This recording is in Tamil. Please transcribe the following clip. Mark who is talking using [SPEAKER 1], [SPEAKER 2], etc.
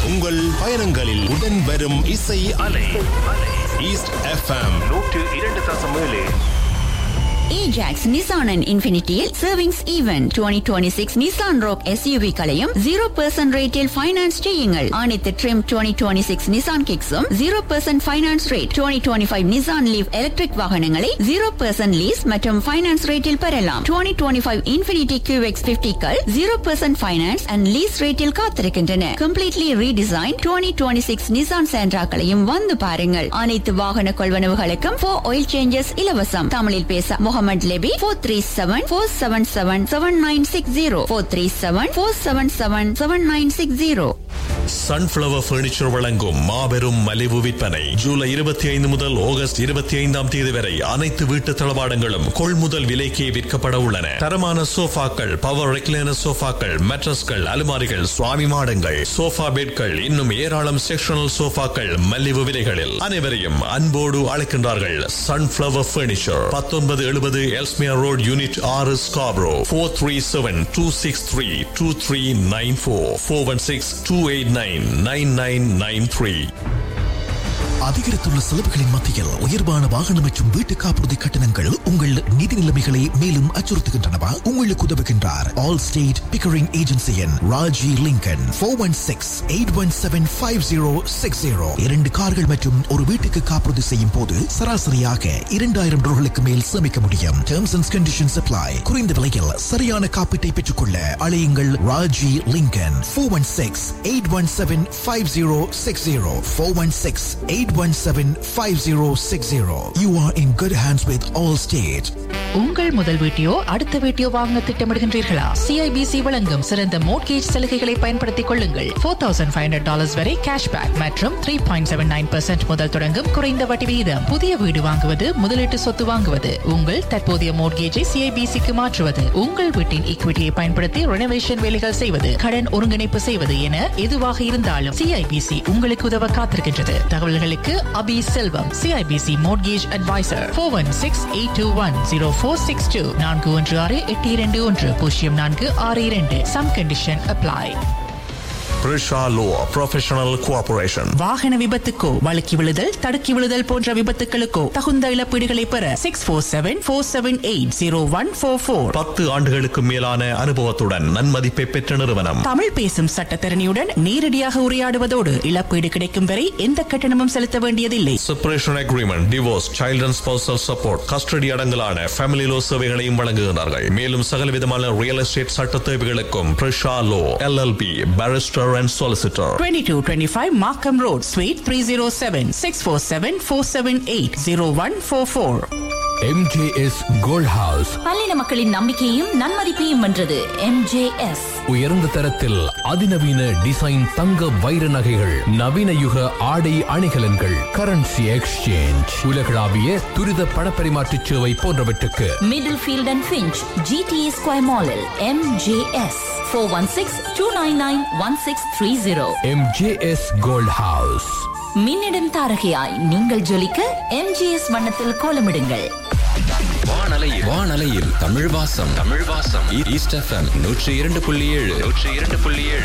[SPEAKER 1] உங்கள் பயணங்களில் உடன் வரும் இசை அலை ஈஸ்ட் எஃப்எம்
[SPEAKER 2] நூற்று இரண்டு தசம் ஏழு
[SPEAKER 3] Ajax Nissan and Infinityயில் savings event 2026 Nissan Rogue SUV களையும் ஜீரோ பர்சன்ட் ரேட்டில் ஃபைனான்ஸ் செய்யுங்கள் அனைத்து ட்ரிம் 2026 நிசான் கிக்ஸும் zero percent finance rate 2025 Nissan Leaf electric வாகனங்களை ஜீரோ பர்சன்ட் லீஸ் மற்றும் ஃபைனான்ஸ் ரேட்டில் பெறலாம் 2025 இன்ஃபினிட்டி QX 50 கள் zero percent finance and lease ரேட்டில் காத்திருக்கின்றன கம்ப்ளீட்லி ரீடிசைன் 2026 நிசான் சென்ட்ராக்களையும் வந்து பாருங்கள் அனைத்து வாகன கொள்வனவுகளுக்கும் ஃபோர் ஆயில் சேஞ்சஸ் இலவசம் தமிழில் பேச Muhammad Lebbe four three seven four seven seven seven nine six zero four three seven four seven seven seven nine six zero
[SPEAKER 1] sunflower furniture வழங்கும் மாபெரும் மலிவு விற்பனை ஜூலை இருபத்தி ஐந்து முதல் ஆகஸ்ட் இருபத்தி ஐந்தாம் தேதி வரை அனைத்து வீட்டு தளவாடங்களும் கொள்முதல் விலைக்கே விற்கப்பட உள்ளன தரமான சோஃபாக்கள் பவர் ரெக்லைனர் சோஃபாக்கள் மெட்ரஸ்கள் அலுமாரிகள் சுவாமி மாடங்கள் சோஃபா பெட்கள் இன்னும் ஏராளம் செக்ஷனல் சோஃபாக்கள் மலிவு விலைகளில் அனைவரையும் அன்போடு அழைக்கின்றார்கள் சன்ஃபிளவர் பர்னிச்சர் பத்தொன்பது எழுபது எல்ஸ்மியா ரோட் யூனிட் ஆறு Scarborough four three seven two six three two three nine four four one six two eight nine nine nine nine three
[SPEAKER 4] அதிகரித்துள்ள செலவுகளின் மத்தியில் உயர்வான வாகனம் மற்றும் வீட்டு காப்புறுதி கட்டணங்கள் உங்கள் நிதி நிலைமைகளை மேலும் அச்சுறுத்துகின்றனவா உங்களுக்கு உதவுகின்றார் ஆல் ஸ்டேட் பிக்கரிங் ஏஜென்சியின் Raji Lincoln four one six eight one seven five zero six zero இரண்டு கார்கள் மற்றும் ஒரு வீட்டுக்கு காப்புறுதி செய்யும் போது சராசரியாக இரண்டாயிரம் டாலர்களுக்கு மேல் சேமிக்க முடியும் டேர்ம்ஸ் அண்ட் கண்டிஷன்ஸ் அப்ளை குறைந்த விலையில் சரியான காப்பீட்டை பெற்றுக்கொள்ள அழையுங்கள் Raji Lincoln four one six eight one seven five zero six zero four one six eight one seven five zero six zero you are in good hands with Allstate
[SPEAKER 5] உங்கள் முதல் வீட்டையோ அடுத்த வீட்டையோ வாங்க திட்டமிடுகின்றீர்களா சிஐபிசி வழங்கும் சிறந்த மோட்கேஜ் சலுகைகளை பயன்படுத்திக் கொள்ளுங்கள் four thousand five hundred dollars வரை கேஷ்பேக் மற்றும் த்ரீ பாயிண்ட் செவன் நைன் முதல் தொடங்கும் குறைந்த வட்டி விகிதம் புதிய வீடு வாங்குவது முதலீட்டு சொத்து வாங்குவது உங்கள் தற்போதைய மோட்கேஜை சிஐபிசிக்கு மாற்றுவது உங்கள் வீட்டின் ஈக்விட்டியை பயன்படுத்தி ரெனோவேஷன் வேலைகள் செய்வது கடன் ஒருங்கிணைப்பு செய்வது என எதுவாக இருந்தாலும் சிஐபிசி உங்களுக்கு உதவ காத்திருக்கின்றது தகவல்களுக்கு Abi Selvam CIBC mortgage advisor four one six eight two one zero four six two நான்கு ஒன்று ஆறு எட்டு இரண்டு ஒன்று பூஜ்ஜியம் நான்கு ஆறு இரண்டு some condition apply
[SPEAKER 1] Prisha Law Professional Cooperation
[SPEAKER 5] வாகன விபத்துக்கோ வழுக்கி விழுதல் தடுக்கி விழுதல் போன்ற விபத்துகளுக்கோ தகுந்த இழப்பீடுகளை பெற six four seven four seven eight zero one four four
[SPEAKER 1] பத்து ஆண்டுகளுக்கு மேலான அனுபவத்துடன் நன்மதிப்பை பெற்ற நிறுவனம்
[SPEAKER 5] தமிழ் பேசும் சட்டத்தரணியுடன் நேரடியாக உரையாடுவதோடு இழப்பீடு கிடைக்கும் வரை எந்த கட்டணமும் செலுத்த வேண்டியதில்லை
[SPEAKER 1] separation agreement divorce child and spousal support custody அடங்கலான ஃபேமிலி லோ சேவைகளையும் வழங்குகிறார்கள் மேலும் சகல விதமான ரியல் எஸ்டேட் சட்ட தேவைகளுக்கும் Prisha law LLP barrister and solicitor
[SPEAKER 5] 2225 Markham Road, Suite 307, 647 478 0144.
[SPEAKER 6] MJS gold house
[SPEAKER 7] பல்லின மக்களின் நம்பிக்கையும் நன்மதிப்பையும் வென்றது எம்ஜேஎஸ்
[SPEAKER 6] உயர்ந்த தரத்தில் அதிநவீன டிசைன் தங்க வைர நகைகள் நவீன யுக ஆடை அணிகலன்கள் கரன்சி எக்ஸ்சேஞ்ச் உலகளாவிய துரித பணப்பரிமாற்ற சேவை போன்றவற்றுக்கு
[SPEAKER 7] Middlefield and Finch GTA square மாலில் MJS four one six two nine nine one six three zero
[SPEAKER 6] MJS gold house
[SPEAKER 7] மின்னிடும் தாரகையாய் நீங்கள் ஜொலிக்க எம்ஜிஎஸ் வண்ணத்தில் கோலமிடுங்கள்
[SPEAKER 8] வானலையில் வானலையில் தமிழ் வாசம் தமிழ் வாசம் ஈஸ்ட் எஃப்எம் நூற்றி இரண்டு புள்ளி ஏழு நூற்றி இரண்டு புள்ளி ஏழு